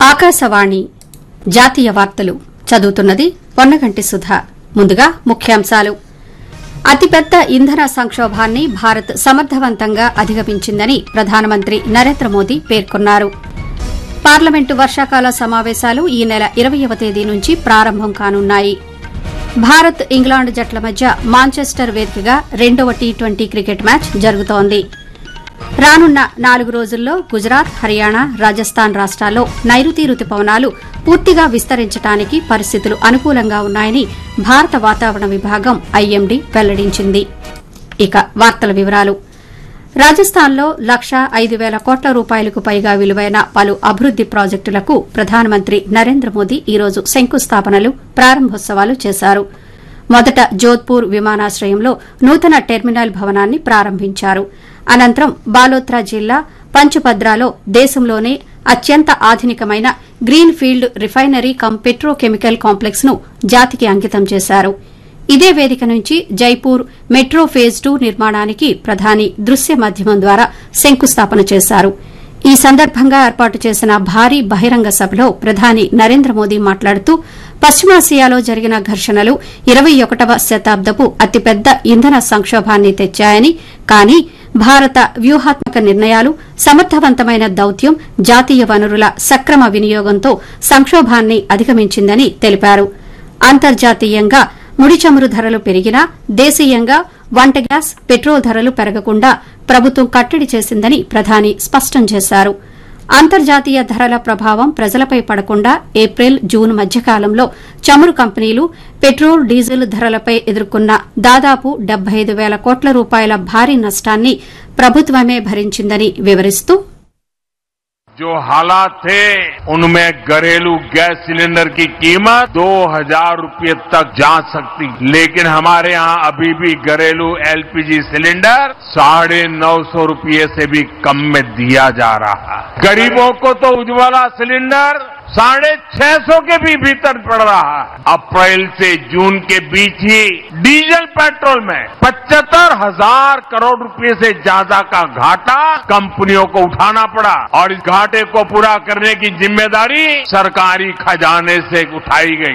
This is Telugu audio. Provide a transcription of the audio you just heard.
ఆకాశవాణి జాతీయ వార్తలు చదువుతున్నది పొన్నగంటి సుధ ముందుగా ముఖ్యాంశాలు అతిపెద్ద ఇంధన సంక్షోభాన్ని భారత్ సమర్థవంతంగా అధిగమించిందని ప్రధానమంత్రి నరేంద్ర మోదీ పేర్కొన్నారు పార్లమెంటు వర్షాకాల సమావేశాలు ఈ నెల ఇరవయవ తేదీ నుంచి ప్రారంభం కానున్నాయి భారత్ ఇంగ్లాండ్ జట్ల మధ్య మాంచెస్టర్ వేదికగా రెండవ టీ ట్వంటీ క్రికెట్ మ్యాచ్ జరుగుతోంది రానున్న నాలుగు రోజుల్లో గుజరాత్ హర్యానా రాజస్థాన్ రాష్ట్రాల్లో నైరుతి రుతుపవనాలు పూర్తిగా విస్తరించడానికి పరిస్థితులు అనుకూలంగా ఉన్నాయని భారత వాతావరణ విభాగం ఐఎండీ వెల్లడించింది ఇక వార్తల వివరాలు రాజస్థాన్లో లక్ష ఐదు వేల కోట్ల రూపాయలకు పైగా విలువైన పలు అభివృద్ది ప్రాజెక్టులకు ప్రధానమంత్రి నరేంద్ర మోదీ ఈరోజు శంకుస్థాపనలు ప్రారంభోత్సవాలు చేశారు మొదట జోధ్పూర్ విమానాశ్రయంలో నూతన టెర్మినల్ భవనాన్ని ప్రారంభించారు అనంతరం బాలోత్రా జిల్లా పంచపద్రాలో దేశంలోనే అత్యంత ఆధునికమైన green field refinery cum petrochemical complex ను జాతికి అంకితం చేశారు ఇదే వేదిక నుంచి జైపూర్ మెట్రో ఫేజ్ టూ నిర్మాణానికి ప్రధాని దృశ్య మాధ్యమం ద్వారా శంకుస్థాపన చేశారు ఈ సందర్భంగా ఏర్పాటు చేసిన భారీ బహిరంగ సభలో ప్రధాని నరేంద్ర మోదీ మాట్లాడుతూ పశ్చిమాసియాలో జరిగిన ఘర్షణలు ఇరవై ఒకటవ శతాబ్దపు అతిపెద్ద ఇంధన సంక్షోభాన్ని తెచ్చాయని కానీ భారత వ్యూహాత్మక నిర్ణయాలు సమర్థవంతమైన దౌత్యం జాతీయ వనరుల సక్రమ వినియోగంతో సంక్షోభాన్ని అధిగమించిందని తెలిపారు అంతర్జాతీయంగా ముడి చమురు ధరలు పెరిగినా దేశీయంగా వంట గ్యాస్ పెట్రోల్ ధరలు పెరగకుండా ప్రభుత్వం కట్టడి చేసిందని ప్రధాని స్పష్టం చేశారు అంతర్జాతీయ ధరల ప్రభావం ప్రజలపై పడకుండా ఏప్రిల్ జూన్ మధ్యకాలంలో చమురు కంపెనీలు పెట్రోల్ డీజిల్ ధరలపై ఎదుర్కొన్న దాదాపు డెబ్బై ఐదు వేల కోట్ల రూపాయల భారీ నష్టాన్ని ప్రభుత్వమే భరించిందని వివరిస్తూ जो हालात थे उनमें घरेलू गैस सिलेंडर की कीमत दो हजार रूपये तक जा सकती लेकिन हमारे यहाँ अभी भी घरेलू एलपीजी सिलेंडर साढ़े नौ सौ रूपये से भी कम में दिया जा रहा है गरीबों को तो उज्ज्वला सिलेंडर साढ़े छह सौ के भी भीतर पड़ रहा है अप्रैल से जून के बीच ही डीजल पेट्रोल में पचहत्तर हजार करोड़ रुपए से ज्यादा का घाटा कंपनियों को उठाना पड़ा और इस घाटे को पूरा करने की जिम्मेदारी सरकारी खजाने से उठाई गई